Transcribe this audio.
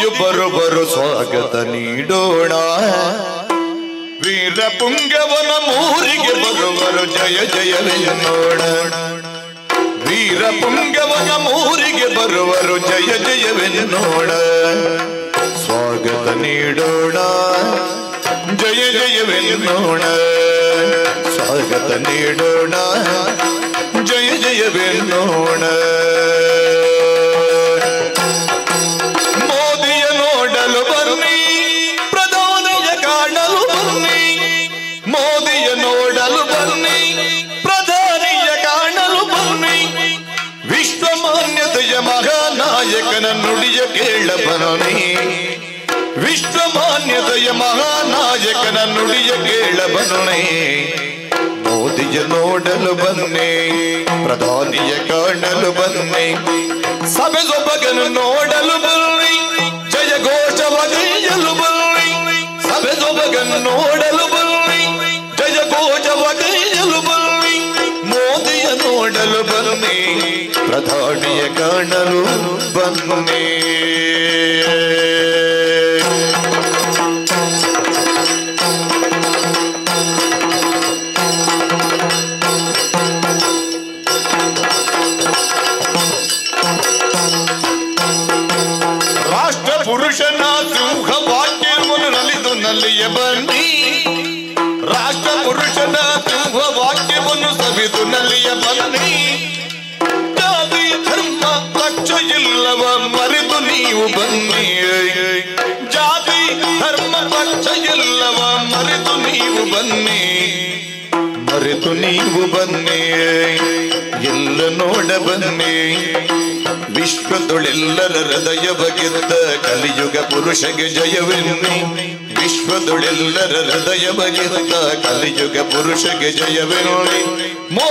ಮೋದಿಯು ಬರುವರು ಸ್ವಾಗತ ನೀಡೋಣ ವೀರ ಪುಂಗವನ ಮೂರಿಗೆ ಬರುವರು ಜಯ ಜಯವೆನ್ನೋಣ ವೀರ ಪುಂಗವನ ಮೂರಿಗೆ ಬರುವರು ಜಯ ಜಯವೆನ್ನೋಣ ಸ್ವಾಗತ ನೀಡೋಣ ಜಯ ಜಯವೆನ್ನೋಣ ಸ್ವಾಗತ ನೀಡೋಣ ಜಯ ಜಯವೆನ್ನೋಣ ಮೋದಿಯ ನೋಡಲು ಬನ್ನಿ ಪ್ರಧಾನಿಯ ಕಾಣಲು ಬನ್ನಿ ಮೋದಿಯ ನೋಡಲು ಬನ್ನಿ ಪ್ರಧಾನಿಯ ಕಾಣಲು ಬನ್ನಿ ವಿಶ್ವಮಾನ್ಯತೆಯ ಮಹಾನಾಯಕನ ನುಡಿಯ ಕೇಳ ಬನ್ನಿ ವಿಶ್ವಮಾನ್ಯತೆಯ ಮಹಾನಾಯಕನ ನುಡಿಯ ಕೇಳ ಬನ್ನಿ ಮೋದಿಯ ನೋಡಲು ಬನ್ನಿ ಪ್ರಧಾನಿಯ ಕಾಣಲು ಬನ್ನಿ ಸಭೆ ಸೊಬಗನು ನೋಡಲು ಬನ್ನಿ ಜಯ ಘೋಷವಗೈಯಲು ಬನ್ನಿ ಸಭೆ ಸೊಬಗನ್ನು ನೋಡಲು ಬನ್ನಿ ಜಯ ಘೋಷವಗೈಯಲು ಬನ್ನಿ ಮೋದಿಯ ನೋಡಲು ಬನ್ನಿ ಪ್ರಧಾನಿಯ ಕಾಣಲು ಬನ್ನಿ ರಾಷ್ಟ್ರ ಪುರುಷನ ಸಿಂಹ ವಾಕ್ಯವನ್ನು ನಲಿದು ನಲ್ಲಿಯ ಬನ್ನಿ ರಾಷ್ಟ್ರ ಪುರುಷನ ಸಿಂಹ ವಾಕ್ಯವನ್ನು ಸವಿದು ನಲ್ಲಿಯ ಬನ್ನಿ ಜಾತಿ ಧರ್ಮ ಪಕ್ಷ ಇಲ್ಲವ ಮರೆತು ನೀವು ಬನ್ನಿ ಜಾತಿ ಧರ್ಮ ಪಕ್ಷ ಇಲ್ಲವ ಮರೆತು ನೀವು ಬನ್ನಿ ಮರೆತು ನೀವು ಬನ್ನಿ ಎಲ್ಲ ನೋಡ ಬನ್ನಿ ವಿಶ್ವದೊಳೆಲ್ಲರ ಹೃದಯ ಬಗೆದ್ದ ಕಲಿಯುಗ ಪುರುಷಗೆ ಜಯವೆನ್ನಿ ವಿಶ್ವದೊಳೆಲ್ಲರ ಹೃದಯ ಬಗೆದ್ದ ಕಲಿಯುಗ ಪುರುಷಗೆ ಜಯವೆನ್ನಿ ಮೋ